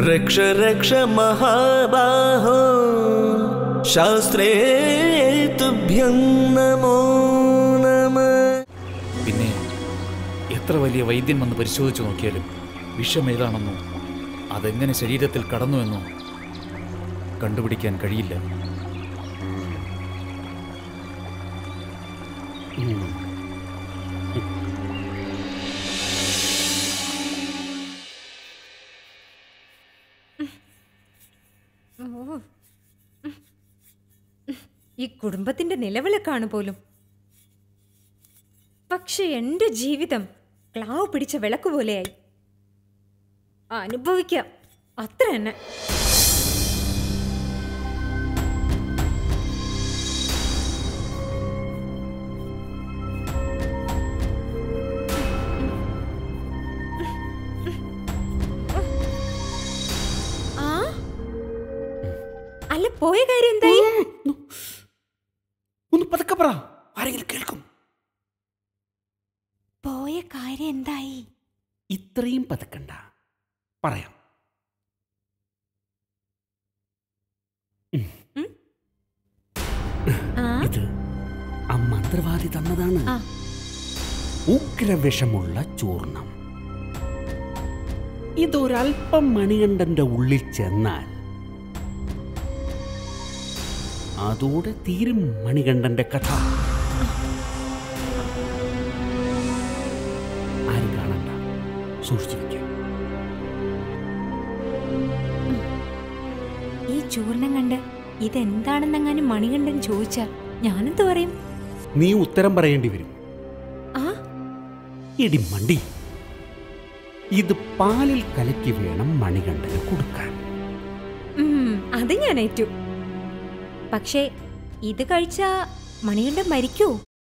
രക്ഷ രക്ഷ മഹാബാഹോ ശാസ്ത്രേ തുഭ്യം നമോ നമ പിന്നെ എത്ര വലിയ വൈദ്യൻ വന്ന് പരിശോധിച്ചു നോക്കിയാലും വിഷം ഏതാണെന്നോ അതെങ്ങനെ ശരീരത്തിൽ കടന്നുവെന്നോ കണ്ടുപിടിക്കാൻ കഴിയില്ല ഈ കുടുംബത്തിന്റെ നിലവിളക്കാണ് പോലും പക്ഷെ എന്റെ ജീവിതം ക്ലാവ് പിടിച്ച വിളക്ക് പോലെയായി അനുഭവിക്കാം അത്ര തന്നെ ആ അല്ല പോയ കാര്യം എന്തായി ഒന്ന് പതുക്കെ പറ ആരെങ്കിലും കേൾക്കും പോയ കാര്യം എന്തായി ഇത്രയും പതുക്കണ്ട പറയാം ആ ഇത് ആ മന്ത്രവാദി തന്നതാണ് ആ. ഉഗ്രവിഷമുള്ള ചൂർണം ഇതൊരൽപ്പം മണികണ്ഠന്റെ ഉള്ളിൽ ചെന്നാൽ അതോടെ തീരും മണികണ്ഠന്റെ കഥ ആരും കാണണ്ട സൂക്ഷിച്ചു വെക്കാം ഈ ചൂർണം കണ്ട് ഇതെന്താണെന്നെങ്ങാനും മണികണ്ഠൻ ചോദിച്ചാൽ ഞാനെന്ത് പറയും നീ ഉത്തരം പറയേണ്ടി വരും ആ ഇടി മണ്ടി ഇത് പാലിൽ കലക്കി വേണം മണികണ്ഠന് കൊടുക്കാൻ ഉം, അത് ഞാൻ ഏറ്റു പക്ഷേ ഇത് കഴിച്ചാ മണികണ്ഠൻ മരിക്കൂ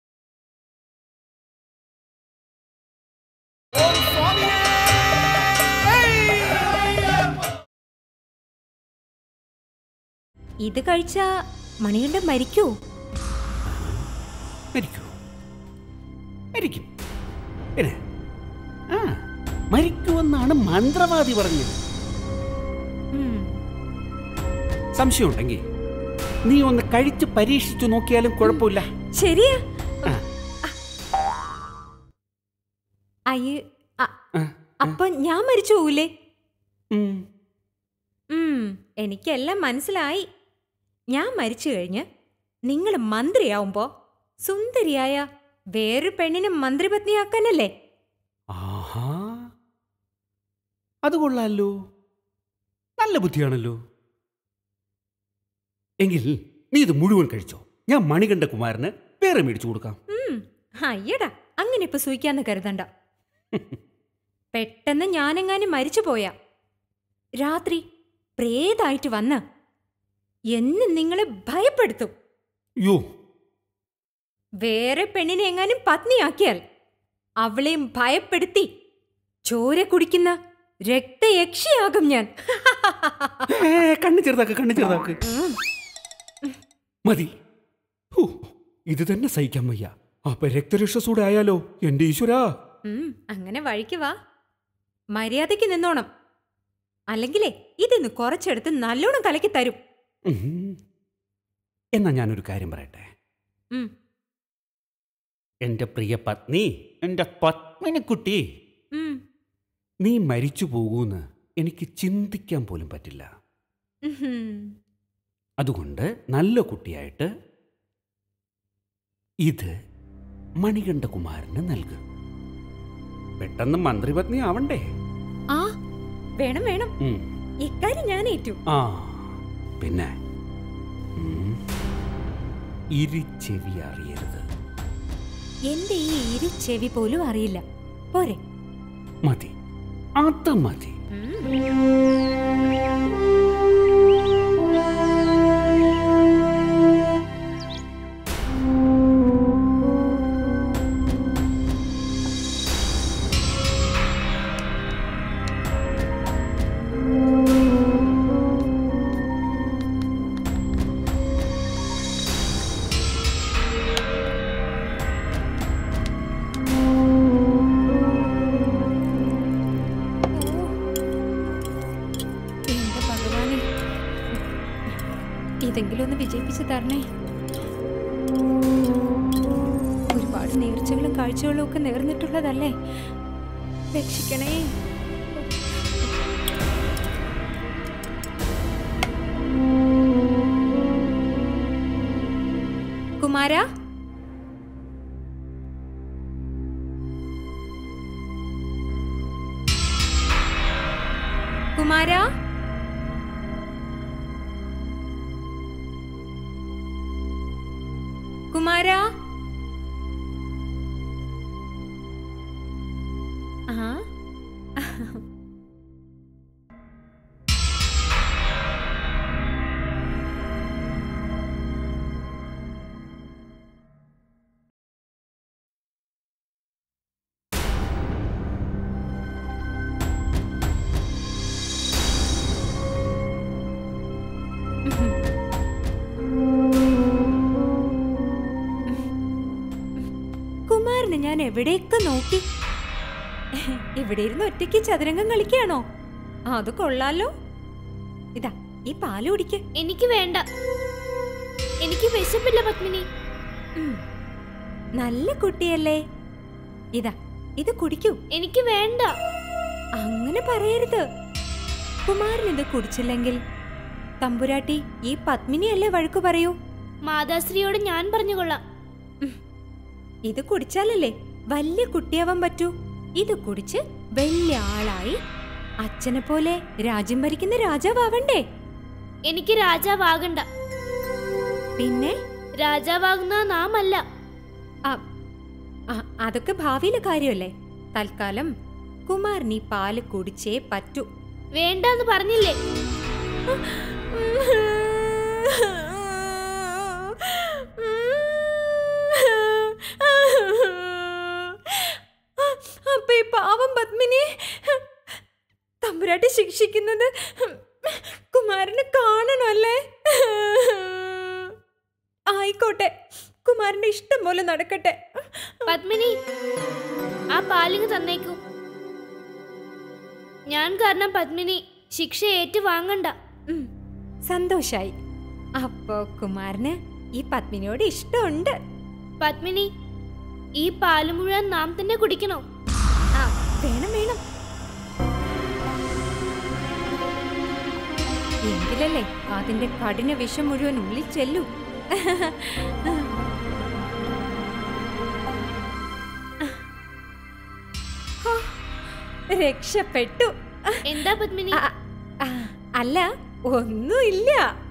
ഇത് കഴിച്ചാ മണികണ്ഠൻ മരിക്കൂ മരിക്കൂ മരിക്കും പിന്നെ ആ മരിക്കുമെന്നാണ് മന്ത്രവാദി പറഞ്ഞത് ഉം, സംശയമുണ്ടെങ്കിൽ നീ ഒന്ന് കഴിച്ച് പരീക്ഷിച്ചു നോക്കിയാലും കുഴപ്പമില്ല ശരിയാ ആ. അയ്യ അ- ആ, അപ്പൊ ഞാൻ മരിച്ചു പോകൂലേ ഉം. ഉം, എനിക്കെല്ലാം മനസ്സിലായി ഞാൻ മരിച്ചു കഴിഞ്ഞ് നിങ്ങൾ മന്ത്രിയാവുമ്പോ സുന്ദരിയായ വേറൊരു പെണ്ണിനെ മന്ത്രിപത്നിയാക്കാനല്ലേ ആഹാ അത് കൊള്ളാലോ നല്ല ബുദ്ധിയാണല്ലോ എങ്കിൽ നീ ഇത് മുഴുവൻ കഴിച്ചോ ഞാൻ മണികണ്ഠകുമാരന് വേറെ മേടിച്ചു കൊടുക്കാം ഉം, അയ്യടാ അങ്ങനെ ഇപ്പൊ സൂയിക്കാന്ന് കരുതണ്ട പെട്ടെന്ന് ഞാനെങ്ങാനും മരിച്ചു പോയാ രാത്രി പ്രേതായിട്ട് വന്ന് എന്നും നിങ്ങളെ ഭയപ്പെടുത്തും യോ വേറെ പെണ്ണിനെ എങ്ങാനും പത്നിയാക്കിയാൽ അവളെയും ഭയപ്പെടുത്തി ചോര കുടിക്കുന്ന രക്തയക്ഷിയാകും ഞാൻ ഏ, കണ്ണ് ചെറുതാക്ക് കണ്ണ് ചെറുതാക്ക് മതി ഹൂ, ഇത് തന്നെ സഹിക്കാൻ വയ്യ അപ്പൊ രക്തരക്ഷസൂടെ ആയാലോ എന്റെ ഈശ്വരാ ഉം, അങ്ങനെ വഴിക്ക് വാ മര്യാദയ്ക്ക് നിന്നോണം അല്ലെങ്കിലേ ഇതിന്ന് കുറച്ചെടുത്ത് നല്ലോണം കലക്കി തരും ഉം. എന്നാ ഞാനൊരു കാര്യം പറയട്ടെ ഉം, എന്റെ പ്രിയ പത്നി എന്റെ പത്മിനിക്കുട്ടി ഉം, നീ മരിച്ചു പോകൂന്ന് എനിക്ക് ചിന്തിക്കാൻ പോലും പറ്റില്ല ഉഹും. അതുകൊണ്ട് നല്ല കുട്ടിയായിട്ട് ഇത് മണികണ്ഠകുമാരന് നൽകും പെട്ടെന്ന് മന്ത്രിപത്നി ആവണ്ടേ ആ വേണം വേണം ഉം. ഇക്കാര്യം ഞാൻ ഏറ്റു ആ പിന്നെ ഉം, ഇരിച്ചെവി അറിയരുത് എന്റെ ഈ ഇരു ചെവി പോലും അറിയില്ല പോരെ മതി അത് മതി ഉം. ഇതെങ്കിലും ഒന്ന് വിജയിപ്പിച്ച് തരണേ ഒരുപാട് നേർച്ചകളും കാഴ്ചകളും ഒക്കെ നേർന്നിട്ടുള്ളതല്ലേ രക്ഷിക്കണേ കുമാര കുമാര കുമാര ആ കുമാരന് ഞാൻ എവിടെയൊക്കെ നോക്കി ഇവിടെ ഇരുന്ന് ഒറ്റയ്ക്ക് ചതുരംഗം കളിക്കുകയാണോ ആ, അത് കൊള്ളാലോ ഇതാ ഈ പാല് കുടിക്ക് എനിക്ക് വേണ്ട എനിക്ക് വിശപ്പില്ല പത്മിനി ഉം. നല്ല കുട്ടിയല്ലേ ഇതാ ഇത് കുടിക്കൂ എനിക്ക് വേണ്ട അങ്ങനെ പറയരുത് കുമാരൻ ഇത് കുടിച്ചില്ലെങ്കിൽ തമ്പുരാട്ടി ഈ പത്മിനിയല്ലേ വഴക്കു പറയൂ മാതാശ്രീയോട് ഞാൻ പറഞ്ഞുകൊള്ളാം ഇത് കുടിച്ചാലല്ലേ വലിയ കുട്ടിയാവാൻ പറ്റൂ ഇത് കുടിച്ച് വലിയ ആളായി അച്ഛനെ പോലെ രാജ്യം ഭരിക്കുന്ന രാജാവാവണ്ടേ എനിക്ക് രാജാവാകണ്ട പിന്നെ രാജാവാകുന്ന നാം അല്ല ആ, ആ, അതൊക്കെ ഭാവിയിലെ കാര്യമല്ലേ തൽക്കാലം കുമാരൻ ഈ പാല് കുടിച്ചേ പറ്റൂ വേണ്ടെന്ന് പറഞ്ഞില്ലേ അപ്പൊ ഈ പാവം പത്മിനി തമ്പുരാട്ടി ശിക്ഷിക്കുന്നത് കുമാരന് കാണണമല്ലേ ആയിക്കോട്ടെ കുമാരന്റെ ഇഷ്ടം പോലെ നടക്കട്ടെ പത്മിനി ആ പാലിങ് തന്നേക്കൂ ഞാൻ കാരണം പത്മിനി ശിക്ഷ ഏറ്റു വാങ്ങണ്ട ഉം, സന്തോഷായി അപ്പോ കുമാരന് ഈ പത്മിനിയോട് ഇഷ്ടമുണ്ട് പത്മിനി ഈ പാല് മുഴുവൻ നാം തന്നെ കുടിക്കണോ ആ വേണം വേണം എങ്കിലല്ലേ അതിന്റെ കഠിന വിഷം മുഴുവൻ ഉള്ളിൽ ചെല്ലൂ ഹോ, രക്ഷപ്പെട്ടു എന്താ പത്മിനി ആ, ആ, അല്ല ഒന്നുമില്ല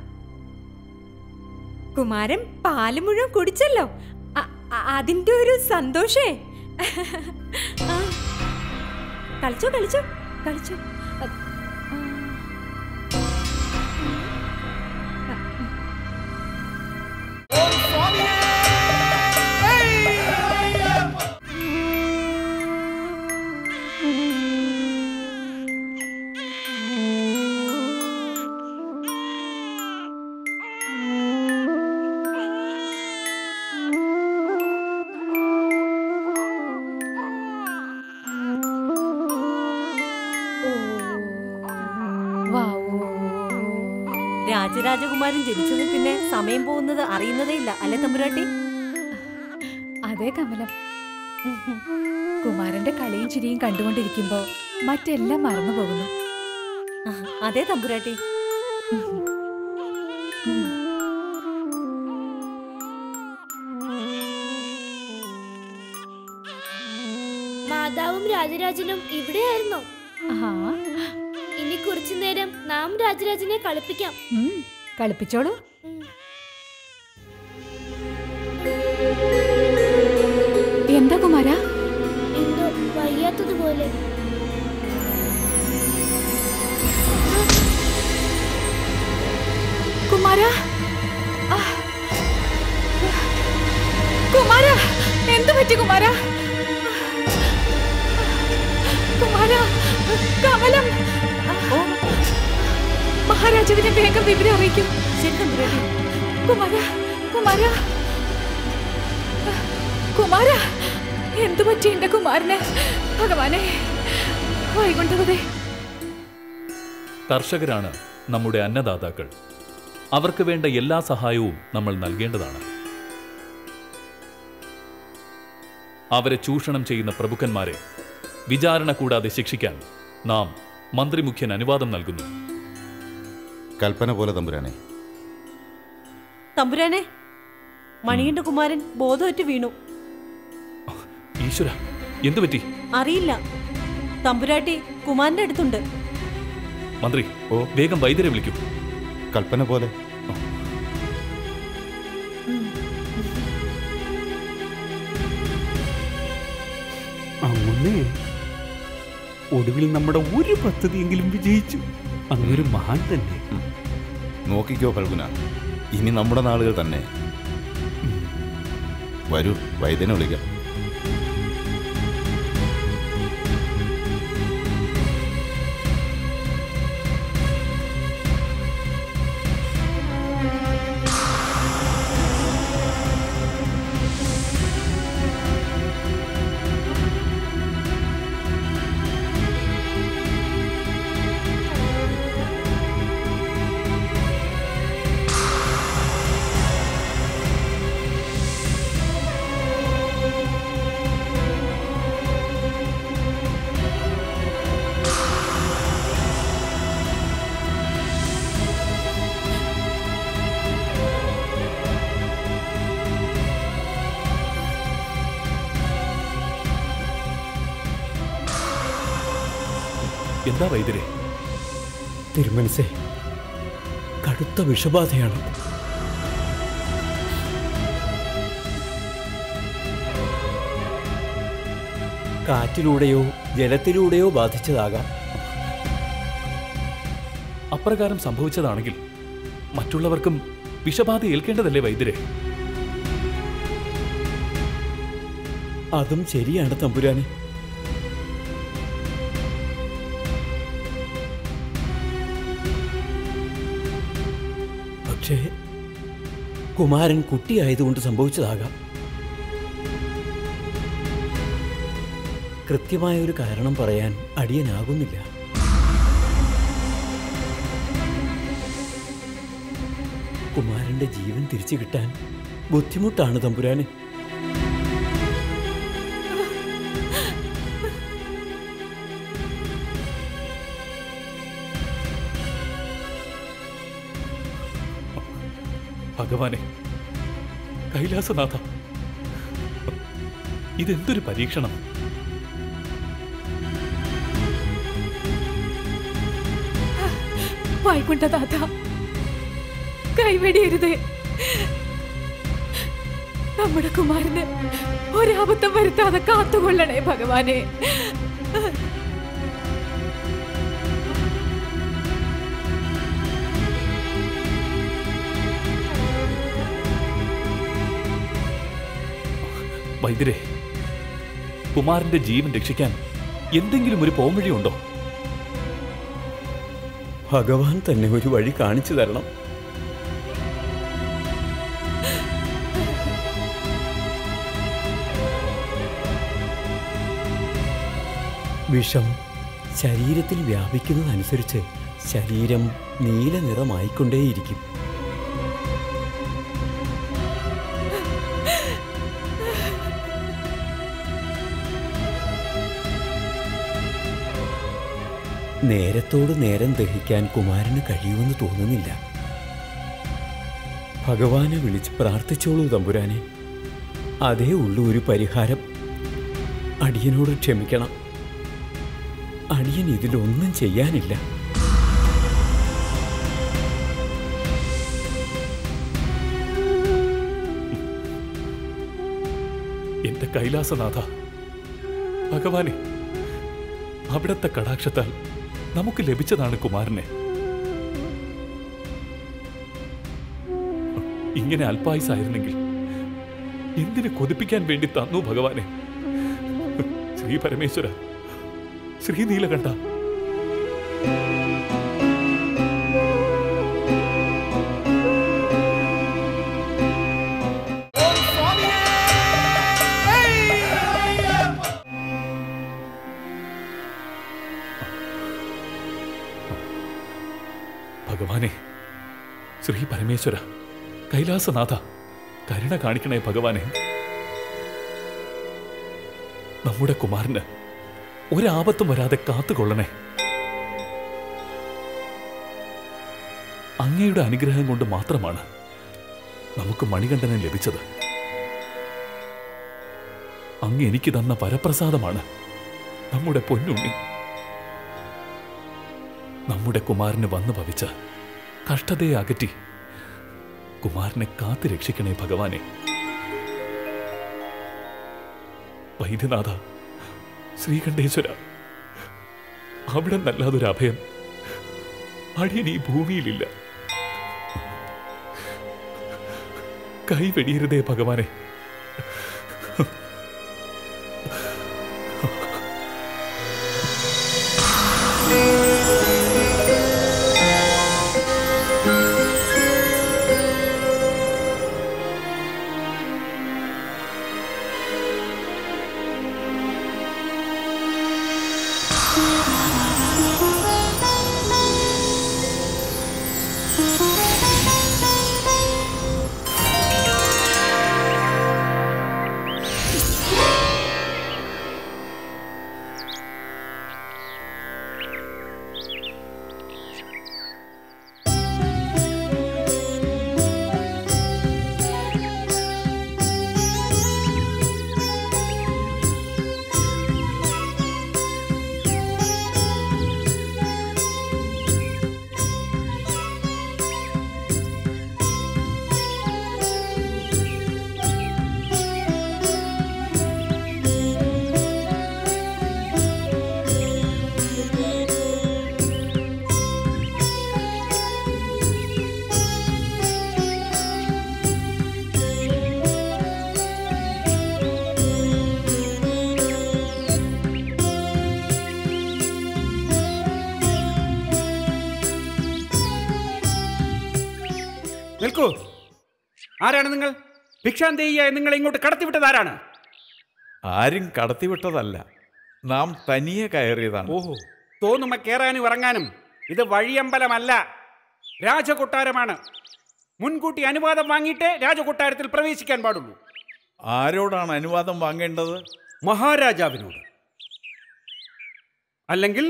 കുമാരൻ പാല് മുഴുവൻ കുടിച്ചല്ലോ അ- അ- അതിന്റെ ഒരു സന്തോഷേ ആ. കളിച്ചോ കളിച്ചോ കളിച്ചോ അ- ആ. രാജരാജകുമാരൻ ജനിച്ചത് പിന്നെ സമയം പോകുന്നത് അറിയുന്നതേ ഇല്ല അല്ലെ തമ്പുരാട്ടി അതെ കമലം കുമാരന്റെ കളിയും ചിരിയും കണ്ടുകൊണ്ടിരിക്കുമ്പോ മറ്റെല്ലാം മറന്നു പോകുന്നു ആ, അതെ തമ്പുരാട്ടി മാതാവും രാജരാജനും ഇവിടെയായിരുന്നോ ആ ഇനി കുറച്ചു നേരം നാം രാജരാജനെ കളിപ്പിക്കാം ഉം, കളിപ്പിച്ചോളൂ ഉം. എന്താ കുമാര എന്തോ വയ്യാത്തതുപോലെ കുമാര ആ. കുമാര എന്തു പറ്റി കുമാര കുമാര കമലം ഓ മഹാരാജാവിനെ വേഗം വിവരം അറിയിക്കും ശരി തമ്പുരാട്ടി കുമാര കുമാര കുമാര എന്തു പറ്റി എന്റെ കുമാരന് ഭഗവാനെ വൈകുണ്ഠവതേ കർഷകരാണ് നമ്മുടെ അന്നദാതാക്കൾ അവർക്ക് വേണ്ട എല്ലാ സഹായവും നമ്മൾ നൽകേണ്ടതാണ് അവരെ ചൂഷണം ചെയ്യുന്ന പ്രഭുക്കന്മാരെ വിചാരണ കൂടാതെ ശിക്ഷിക്കാൻ നാം മന്ത്രിമുഖ്യൻ അനുവാദം നൽകുന്നു കൽപ്പന പോലെ തമ്പുരാനെ തമ്പുരാനെ മണികണ്ഠ കുമാരൻ ബോധമറ്റ് വീണു ഈശ്വര എന്തു പറ്റി അറിയില്ല തമ്പുരാട്ടി കുമാരന്റെ അടുത്തുണ്ട് മന്ത്രി ഓ വേഗം വൈദ്യരെ വിളിക്കൂ കൽപ്പന പോലെ അങ്ങുന്നേ ഒടുവിൽ നമ്മുടെ ഒരു പദ്ധതിയെങ്കിലും വിജയിച്ചു അങ്ങൊരു മഹാൻ തന്നെ നോക്കിക്കോ ഫൽഗുന ഇനി നമ്മുടെ നാളുകൾ തന്നെ വരൂ വൈദ്യനെ വിളിക്കാം എന്താ വൈദ്യരെ തിരുമനസേ കടുത്ത വിഷബാധയാണ് കാറ്റിലൂടെയോ ജലത്തിലൂടെയോ ബാധിച്ചതാകാം അപ്രകാരം സംഭവിച്ചതാണെങ്കിൽ മറ്റുള്ളവർക്കും വിഷബാധ ഏൽക്കേണ്ടതല്ലേ വൈദ്യരെ അതും ശരിയാണ് തമ്പുരാനെ പക്ഷേ കുമാരൻ കുട്ടിയായതുകൊണ്ട് സംഭവിച്ചതാകാം കൃത്യമായ ഒരു കാരണം പറയാൻ അടിയനാകുന്നില്ല കുമാരന്റെ ജീവൻ തിരിച്ചു കിട്ടാൻ ബുദ്ധിമുട്ടാണ് തമ്പുരാനെ ഭഗവാനെ കൈലാസനാഥ ഇതെന്തൊരു പരീക്ഷണം വൈകുണ്ഠനാഥ കൈവെടിയരുത് നമ്മുടെ കുമാരന് ഒരാപത്തും വരുത്താതെ കാത്തുകൊള്ളണേ ഭഗവാനെ വൈദ്യരെ കുമാരന്റെ ജീവൻ രക്ഷിക്കാൻ എന്തെങ്കിലും ഒരു പോംവഴിയുണ്ടോ ഭഗവാൻ തന്നെ ഒരു വഴി കാണിച്ചു തരണം വിഷം ശരീരത്തിൽ വ്യാപിക്കുന്നതനുസരിച്ച് ശരീരം നീല നിറമായിക്കൊണ്ടേയിരിക്കും നേരത്തോട് നേരം ദഹിക്കാൻ കുമാരന് കഴിയുമെന്ന് തോന്നുന്നില്ല ഭഗവാനെ വിളിച്ച് പ്രാർത്ഥിച്ചോളൂ തമ്പുരാനെ അതേ ഉള്ളൂ ഒരു പരിഹാരം അടിയനോട് ക്ഷമിക്കണം അടിയൻ ഇതിലൊന്നും ചെയ്യാനില്ല എന്റെ കൈലാസനാഥ ഭഗവാനെ അവിടത്തെ കടാക്ഷത്താൽ നമുക്ക് ലഭിച്ചതാണ് കുമാരനെ ഇങ്ങനെ അല്പായുസായിരുന്നെങ്കിൽ എന്തിനു കൊതിപ്പിക്കാൻ വേണ്ടി തന്നു ഭഗവാനെ ശ്രീ പരമേശ്വര ശ്രീ നീലകണ്ഠ ഭഗവാനെ ശ്രീ പരമേശ്വര കൈലാസനാഥ കരുണ കാണിക്കണേ ഭഗവാനെ നമ്മുടെ കുമാരന് ഒരാപത്തും വരാതെ കാത്തുകൊള്ളണേ അങ്ങയുടെ അനുഗ്രഹം കൊണ്ട് മാത്രമാണ് നമുക്ക് മണികണ്ഠനെ ലഭിച്ചത് അങ്ങ് എനിക്ക് തന്ന പരപ്രസാദമാണ് നമ്മുടെ പൊന്നുണ്ണി നമ്മുടെ കുമാരന് വന്നു ഭവിച്ച കഷ്ടതയെ അകറ്റി കുമാരനെ കാത്തു രക്ഷിക്കണേ ഭഗവാനെ വൈദ്യനാഥ ശ്രീകണ്ഠേശ്വര അവിടെ നല്ലാതൊരു അഭയം അടിയൻ ഈ ഭൂമിയിലില്ല കൈ വെടിയരുതേ ഭഗവാനെ നിൽക്കൂ ആരാണ് നിങ്ങൾ ഭിക്ഷാന്തേയ നിങ്ങളെ ഇങ്ങോട്ട് കടത്തിവിട്ടത് ആരാണ് ആരും കടത്തിവിട്ടതല്ല നാം തനിയെ കയറിയതാണ് ഓഹോ തോന്നുമ്പോ കയറാനും ഇറങ്ങാനും ഇത് വഴിയമ്പലമല്ല രാജകൊട്ടാരമാണ് മുൻകൂട്ടി അനുവാദം വാങ്ങിയിട്ടേ രാജകൊട്ടാരത്തിൽ പ്രവേശിക്കാൻ പാടുള്ളൂ ആരോടാണ് അനുവാദം വാങ്ങേണ്ടത് മഹാരാജാവിനോട് അല്ലെങ്കിൽ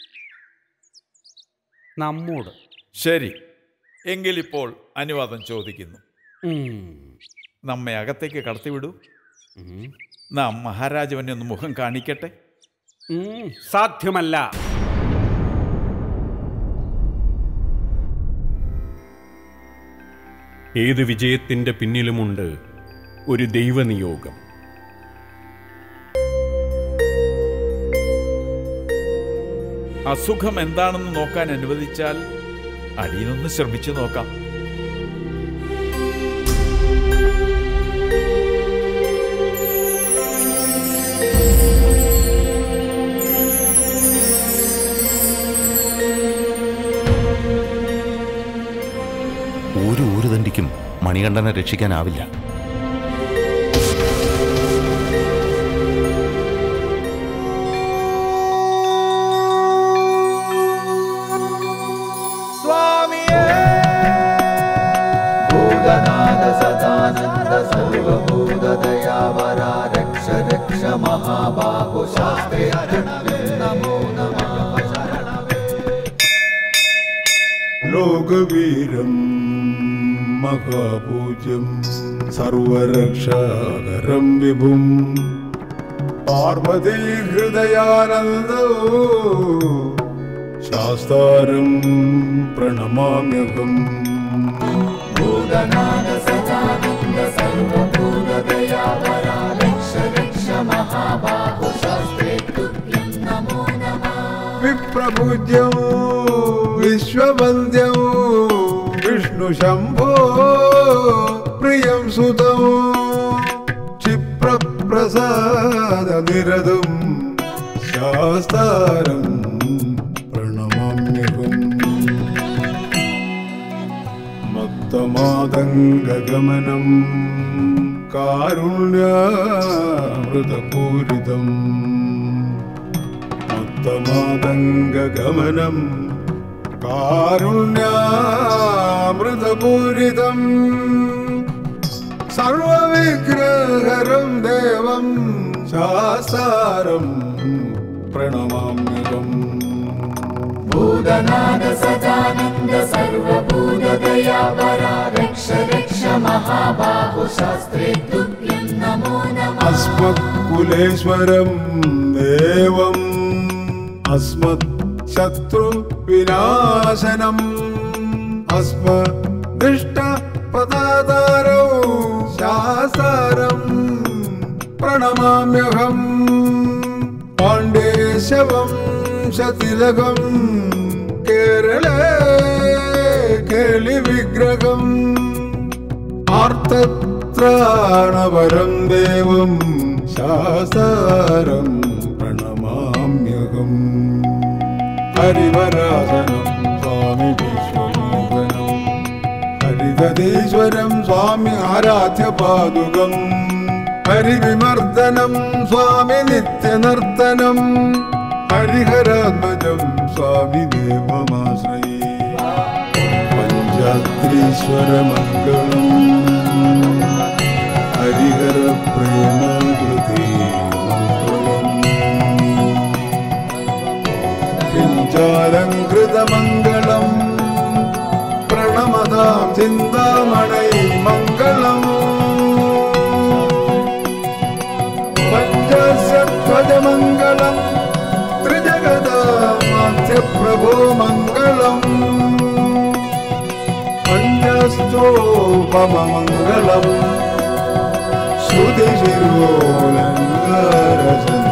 നമ്മോട് ശരി എങ്കിലിപ്പോൾ അനുവാദം ചോദിക്കുന്നു ഉം. നമ്മെ അകത്തേക്ക് കടത്തിവിടൂ നാം മഹാരാജവനെ ഒന്ന് മുഖം കാണിക്കട്ടെ ഉം, സാധ്യമല്ല ഏത് വിജയത്തിന്റെ പിന്നിലുമുണ്ട് ഒരു ദൈവനിയോഗം അസുഖം എന്താണെന്ന് നോക്കാൻ അനുവദിച്ചാൽ അടിയനൊന്ന് ശ്രമിച്ചു നോക്കാം ഒരു ഊരുതണ്ടിക്കും മണികണ്ഠനെ രക്ഷിക്കാനാവില്ല ഭൂതനാഥ സദാനന്ദ സർവഭൂതദയാവര രക്ഷ രക്ഷ മഹാബാഹു ശാസ്ത്രേ നമോ നമഃ ലോകവീരം മഹാപൂജ്യം സർവരക്ഷാകരം വിഭും പാർവതി ഹൃദയാനന്ദോ ശാസ്താരം പ്രണമാമ്യഹം ഭൂതനാഥ സദാനന്ദ സർവഭൂതദയാവര രക്ഷ രക്ഷ മഹാബാഹു ശാസ്ത്രേ തുഭ്യം നമോ നമഃ വിപ്രപൂജ്യം വിശ്വവന്ദ്യം വിഷ്ണു ശംഭോ പ്രിയം സുതം ക്ഷിപ്രപ്രസാദ നിരതും ശാസ്താരം പ്രണമാമ്യഹം മത്തമാതംഗഗമനം കാരുണ്യാമൃതപൂരിതം മത്തമാതംഗഗമനം കാരുണ്യാമൃത യോഗപൂരിതം സർവവിഗ്രഹരം ദേവം ശാസ്താരം പ്രണമാമ്യകം ഭൂതനാഥ സദാനന്ദ സർവഭൂതദയാപര രക്ഷ രക്ഷ മഹാബാഹു ശാസ്ത്രേ തുഭ്യം നമോ നമഃ അസ്മത്കുലേശ്വരം ദേവം അസ്മത് ശത്രു വിനാശനം അസ്മദിഷ്ട പദാതാരോ ശാസ്താരം പ്രണമാമ്യഹം പാണ്ഡേശവം ശതിലകം കേരളേ കേളി വിഗ്രഹം ആർത്തത്രാണവരം ദേവം ശാസ്താരം പ്രണമാമ്യകം ഹരിവരാസനം സ്വാമി വിശ്വമോഹനം ഹരിതീശ്വരം സ്വാമി ആരാധ്യ പാതുകം ഹരിവിമർദ്ദനം സ്വാമി നിത്യനർത്തനം ഹരിഹരാത്മജം സ്വാമി ദേവമാശ്രയേ പഞ്ചാത്രീശ്വരമംഗളം ഹരിഹര പ്രേമാകൃതി മംഗളം പിഞ്ചാലങ്കൃതമംഗളം പ്രണമതാം ചിന്താമണൈ മംഗളം പഞ്ചസധ്വജമംഗളം ത്രിജഗതാമാധ്യപ്രഭോ മംഗളം പഞ്ചസ്തോപമംഗളം ശ്രുതിശിരോലങ്കാരസൻ